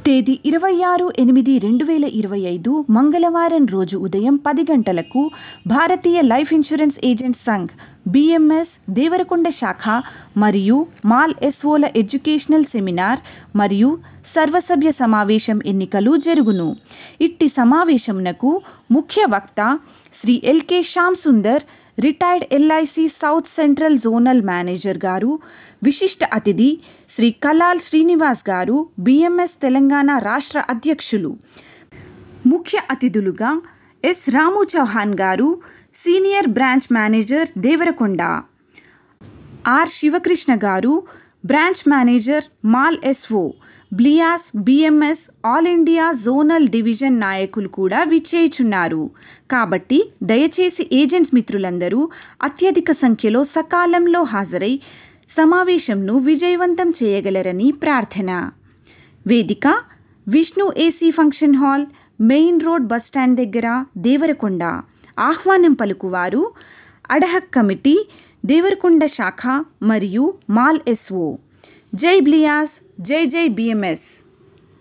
తేదీ ఇరవై ఆరు ఎనిమిది రెండు వేల ఇరవై ఐదు మంగళవారం రోజు ఉదయం పది గంటలకు Bharatiya life insurance agents Sangh BMS Devarakonda శాఖ మరియు మాల్ ఎస్ఓల ఎడ్యుకేషనల్ సెమినార్ మరియు సర్వసభ్య సమావేశం ఎన్నికలు జరుగును ఇట్టి సమావేశమునకు ముఖ్య వక్త Sri LK Shyam Sundar retired LIC South Central zonal manager గారు విశిష్ట అతిథి శ్రీ కలాల్ శ్రీనివాస్ గారు బిఎంఎస్ తెలంగాణ రాష్ట్ర అధ్యక్షులు ముఖ్య అతిథులుగా yes Ramu Chauhan garu senior branch manager Devarakonda R Sivakrishna garu branch manager Mal SO బ్లియాస్ BMS all India zonal division నాయకులు కూడా విచ్చేయుచున్నారు కాబట్టి దయచేసి ఏజెంట్స్ మిత్రులందరూ అత్యధిక సంఖ్యలో సకాలంలో హాజరై సమావేశంను విజయవంతం చేయగలరని ప్రార్థన వేదిక Vishnu AC function hall main road bus stand దగ్గర దేవరకొండ ఆహ్వానం పలుకువారు అడహక్ కమిటీ దేవరకొండ శాఖ మరియు మాల్ ఎస్ఓ జై బ్లియాస్ జై జై బిఎంఎస్